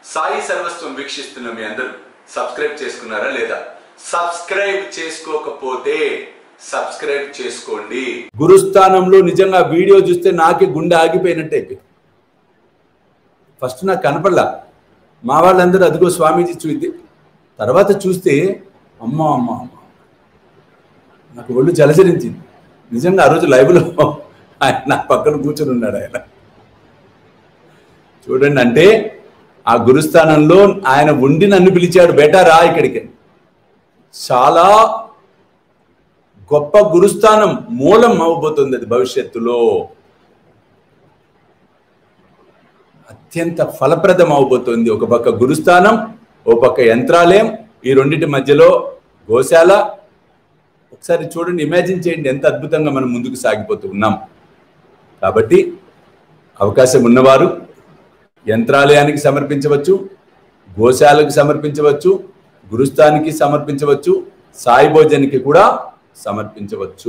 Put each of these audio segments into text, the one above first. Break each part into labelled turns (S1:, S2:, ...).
S1: సాయి సర్వస్వం వీక్షిస్తున్న మీ అందరూ సబ్స్క్రైబ్ చేసుకున్నారా లేదా సబ్స్క్రైబ్ చేసుకోకపోతే సబ్స్క్రైబ్ చేసుకోండి గురుస్థానంలో నిజంగా వీడియో చూస్తే నాకే గుండె ఆగిపోయినట్టు అయిపోయింది ఫస్ట్ నాకు కనపడలా మా వాళ్ళందరూ అదిగో స్వామీజీ చూద్ది తర్వాత చూస్తే అమ్మ అమ్మ అమ్మ నాకు ఒళ్ళు జలచరించింది నిజంగా ఆ రోజు లైవ్లో ఆయన నా పక్కన కూర్చొని ఉన్నాడు ఆయన చూడండి అంటే ఆ గురుస్థానంలో ఆయన ఉండి నన్ను పిలిచాడు బేటా రా ఇక్కడికి చాలా గొప్ప గురుస్థానం మూలం అవ్వబోతుంది అది భవిష్యత్తులో అత్యంత ఫలప్రదం అవబోతోంది ఒక పక్క గురుస్థానం ఓ పక్క యంత్రాలయం ఈ రెండింటి మధ్యలో గోశాల ఒకసారి చూడండి ఇమాజిన్ చేయండి ఎంత అద్భుతంగా మనం ముందుకు సాగిపోతూ ఉన్నాం కాబట్టి అవకాశం ఉన్నవారు యంత్రాలయానికి సమర్పించవచ్చు గోశాలకు సమర్పించవచ్చు గురుస్థానికి సమర్పించవచ్చు సాయి భోజనికి కూడా సమర్పించవచ్చు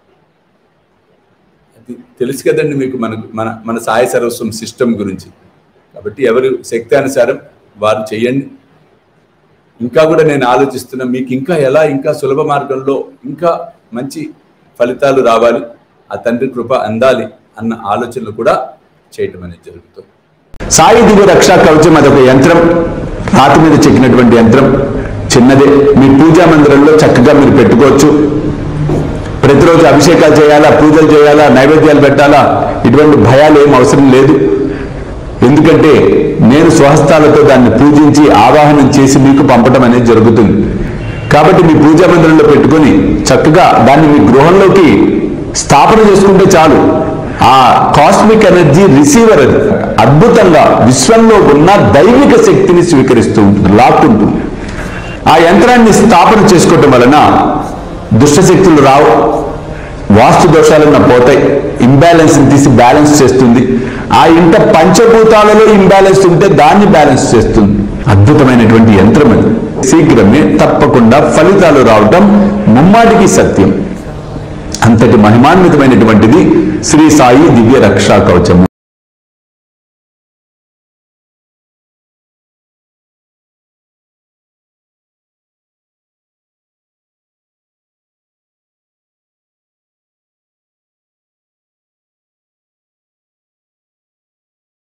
S1: అది తెలుసు కదండి మీకు మన మన మన సాయి సర్వస్వం సిస్టమ్ గురించి కాబట్టి ఎవరు శక్తి అనుసారం వారు చెయ్యండి ఇంకా కూడా నేను ఆలోచిస్తున్నా మీకు ఇంకా ఎలా ఇంకా సులభ మార్గంలో ఇంకా మంచి ఫలితాలు రావాలి ఆ తండ్రి కృప అందాలి అన్న ఆలోచనలు కూడా చేయటం అనేది జరుగుతుంది
S2: సాయి దివ్య రక్షా కవచం అదొక యంత్రం రాతి మీద చెక్కినటువంటి యంత్రం చిన్నదే మీ పూజా మందిరంలో చక్కగా మీరు పెట్టుకోవచ్చు ప్రతిరోజు అభిషేకాలు చేయాలా పూజలు చేయాలా నైవేద్యాలు పెట్టాలా ఇటువంటి భయాలు ఏం అవసరం లేదు ఎందుకంటే నేను స్వహస్తాలతో దాన్ని పూజించి ఆవాహనం చేసి మీకు పంపడం అనేది జరుగుతుంది కాబట్టి మీ పూజా మందిరంలో పెట్టుకొని చక్కగా దాన్ని మీ గృహంలోకి స్థాపన చేసుకుంటే చాలు ఆ కాస్మిక్ ఎనర్జీ రిసీవర్ అది అద్భుతంగా విశ్వంలో ఉన్న దైవిక శక్తిని స్వీకరిస్తూ ఉంటుంది లాక్కుంటుంది ఆ యంత్రాన్ని స్థాపన చేసుకోవటం వలన దుష్టశక్తులు రావు వాస్తు దోషాలన్న పోతాయి ఇంబ్యాలెన్స్ తీసి బ్యాలెన్స్ చేస్తుంది ఆ ఇంట పంచభూతాలలో ఇంబ్యాలెన్స్ ఉంటే దాన్ని బ్యాలెన్స్ చేస్తుంది అద్భుతమైనటువంటి యంత్రం అది శీఘ్రమే తప్పకుండా ఫలితాలు రావటం ముమ్మాటికి సత్యం అంతటి మహిమాన్వితమైనటువంటిది శ్రీ సాయి దివ్య రక్షా కవచము